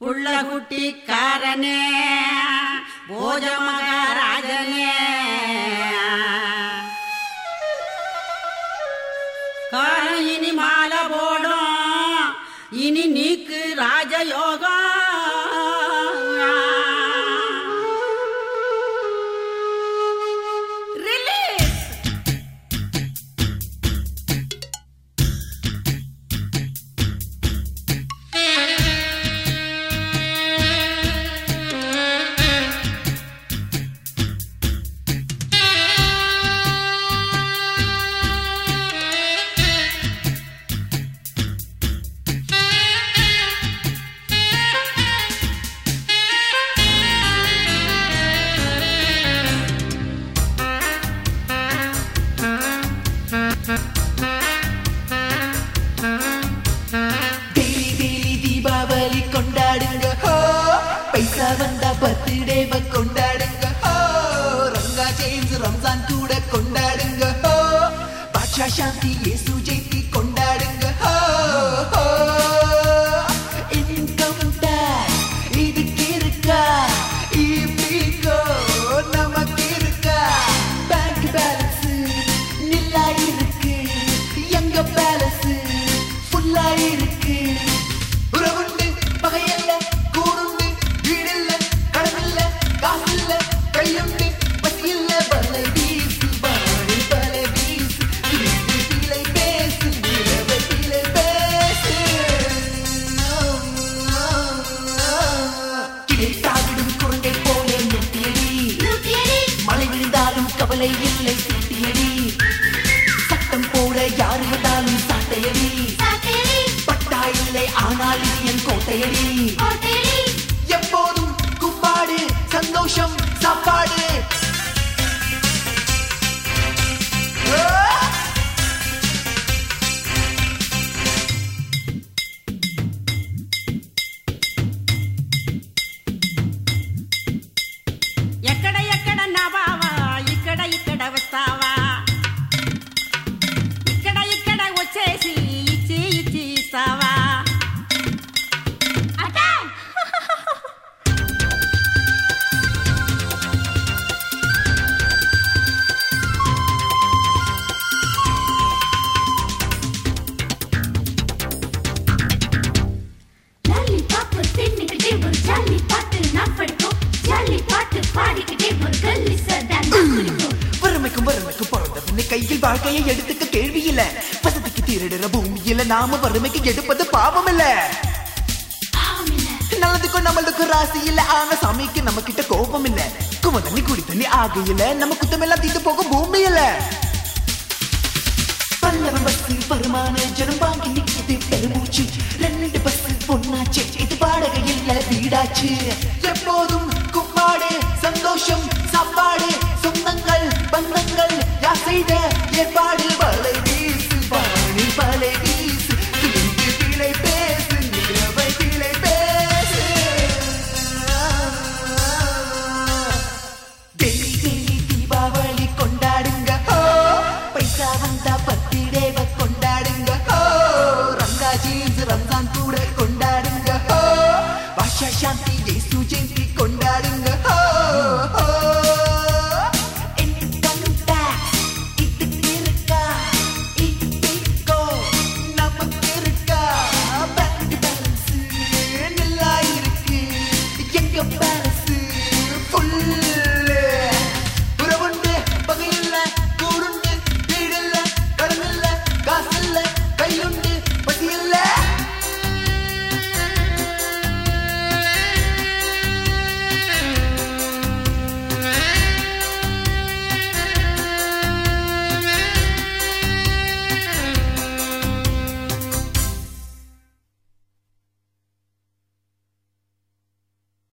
புள்ள குட்டிக்காரனே போஜ மகாராஜனே காலம் இனி மாலை போடும் இனி நீக்கு ராஜயோகம் ரிலீஸ் டெய்லி டெய்லி தீபாவளி கொண்டாடுங்க ஹோ பைசா வந்தா பர்த்டேவ கொண்டாடுங்க ஹோ ரங்கா ஜெயின்ஸ் ரம்ஜான் கூட கொண்டாடுங்க ஹோ பாட்ஷா சாந்தி இயேசு ஜெயந்தி கொண்டாடுங்க ஹோ ஹோ இன்கம் டேக்ஸ் இதுக்கு இருக்கா இபிகோ நமக்கு இருக்கா பேங்க் பேலன்ஸ் நில்லா இருக்கு எங்க பேலன்ஸ் ஃபுல்லா இருக்கு உறவுண்டு பகையல்ல கூடுண்டு வீடில்ல கடமில்ல காசில்ல கையுண்டு பசியில்ல பல வீசு பாடி பல வீசு வீட்டிலை பேசு நிலவத்திலை பேசு கிளை தாவிடும் குழந்தை போல நெட்டியடி மழை விழுந்தாலும் கவலை இல்லை சுட்டியடி சட்டம் போட யாரு வந்தாலும் சாட்டையடி பட்டா இல்லை ஆனால் இது என் கோட்டையடி எப்போதும் கும்பாடு சந்தோஷம் சாப்பாடு ஆ! ఎక్కడ ఎక్కడ నవావా ఇక్కడ ఇక్కడ వస్తావా ఇక్కడ ఇక్కడ వచ్చేసి ఇచ్చి ఇచ్చి ఇస్తావా வறுமைக்கும் வறுமைக்கும் பிறந்தவனு கையில் வாழ்க்கையை எடுத்துக்க கேள்வி இல்ல வசதிக்கு திருடுற பூமியில நாம வறுமைக்கு எடுப்பது பாவம் இல்ல நல்லதுக்கும் நம்மளுக்கும் ராசி இல்ல ஆனா சாமிக்கு நம்ம கிட்ட கோபம் இல்ல கும தண்ணி குடி தண்ணி ஆகையில நம்ம குத்தமெல்லாம் தீட்டு போகும் பூமி இல்ல பல்லவன் பஸ் வருமான ஜனம் வாங்கி நிக்குது பெருமூச்சு ரெண்டு பஸ் பொண்ணாச்சு இது வாடகை இல்ல வீடாச்சு எப்போதும் கும்பாடு சந்தோஷம் சாப்பாடு சொந்தங்கள் பந்தங்கள் யார் செய்த ஏற்பாடு வலை வீசு வாணி வலை வீசு துணிந்து பிழை பேசு நிலவை பிழை பேசு டெல்லி டெல்லி தீபாவளி கொண்டாடுங்க ஹோ பைசா வந்தா பத்திடேவ கொண்டாடுங்க ஹோ ரங்கா ஜீன்ஸ் ரம்ஜான் கூட கொண்டாடுங்க ஹோ பாஷா சாந்தி இயேசு ஜெயந்தி கொண்டாடுங்க ஹோ